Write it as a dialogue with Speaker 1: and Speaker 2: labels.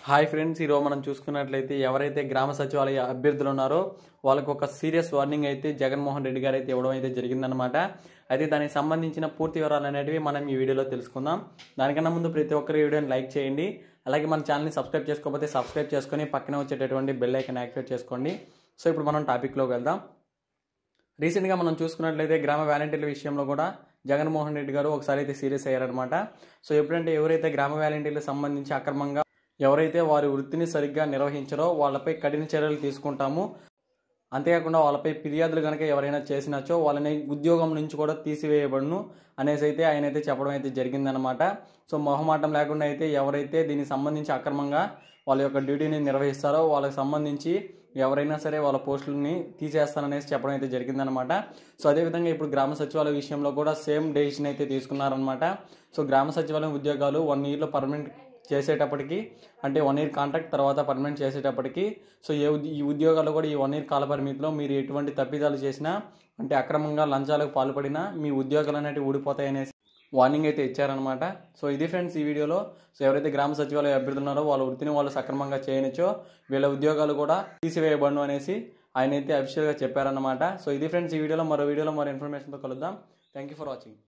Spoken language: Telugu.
Speaker 1: హాయ్ ఫ్రెండ్స్ ఈరోజు మనం చూసుకున్నట్లయితే ఎవరైతే గ్రామ సచివాలయ అభ్యర్థులు ఉన్నారో వాళ్ళకు ఒక సీరియస్ వార్నింగ్ అయితే జగన్మోహన్ రెడ్డి గారు అయితే ఇవ్వడం అయితే జరిగిందనమాట అయితే దానికి సంబంధించిన పూర్తి వివరాలు అనేటివి మనం ఈ వీడియోలో తెలుసుకుందాం దానికన్నా ముందు ప్రతి ఒక్కరు ఈ వీడియోని లైక్ చేయండి అలాగే మన ఛానల్ని సబ్స్క్రైబ్ చేసుకోకపోతే సబ్స్క్రైబ్ చేసుకొని పక్కన వచ్చేటటువంటి బెల్ ఐకన్ యాక్టివేట్ చేసుకోండి సో ఇప్పుడు మనం టాపిక్లోకి వెళ్దాం రీసెంట్గా మనం చూసుకున్నట్లయితే గ్రామ వాలంటీర్ల విషయంలో కూడా జగన్మోహన్ రెడ్డి గారు ఒకసారి అయితే సీరియస్ అయ్యారనమాట సో ఎప్పుడంటే ఎవరైతే గ్రామ వాలంటీర్లకు సంబంధించి అక్రమంగా ఎవరైతే వారి వృత్తిని సరిగ్గా నిర్వహించరో వాళ్ళపై కఠిన చర్యలు తీసుకుంటాము అంతేకాకుండా వాళ్ళపై ఫిర్యాదులు కనుక ఎవరైనా చేసినచో వాళ్ళని ఉద్యోగం నుంచి కూడా తీసివేయబడును అనేసి అయితే ఆయన అయితే చెప్పడం అయితే జరిగిందనమాట సో మొహమాటం లేకుండా అయితే ఎవరైతే దీనికి సంబంధించి అక్రమంగా వాళ్ళ యొక్క డ్యూటీని నిర్వహిస్తారో వాళ్ళకి సంబంధించి ఎవరైనా సరే వాళ్ళ పోస్టులని తీసేస్తాననేసి చెప్పడం అయితే జరిగిందనమాట సో అదేవిధంగా ఇప్పుడు గ్రామ సచివాలయ విషయంలో కూడా సేమ్ డెసిషన్ అయితే తీసుకున్నారనమాట సో గ్రామ సచివాలయం ఉద్యోగాలు వన్ ఇయర్లో పర్మనెంట్ చేసేటప్పటికి అంటే వన్ ఇయర్ కాంట్రాక్ట్ తర్వాత పర్మనెంట్ చేసేటప్పటికి సో ఏ ఉద్య- ఈ ఉద్యోగాలు కూడా ఈ వన్ ఇయర్ కాల పరిమితిలో మీరు ఎటువంటి తప్పిదాలు చేసినా అంటే అక్రమంగా లంచాలకు పాల్పడినా మీ ఉద్యోగాలు అనేవి ఊడిపోతాయి అనేసి వార్నింగ్ అయితే ఇచ్చారనమాట సో ఇది ఫ్రెండ్స్ ఈ వీడియోలో సో ఎవరైతే గ్రామ సచివాలయ అభ్యర్థులు ఉన్నారో వాళ్ళ వృత్తిని వాళ్ళు సక్రమంగా చేయనిచ్చో వీళ్ళ ఉద్యోగాలు కూడా తీసివేయబడును అనేసి ఆయన అయితే అఫీషియల్గా చెప్పారనమాట సో ఇది ఫ్రెండ్స్ ఈ వీడియోలో మరో వీడియోలో మరో ఇన్ఫర్మేషన్తో కలుద్దాం థ్యాంక్ యూ ఫర్ వాచింగ్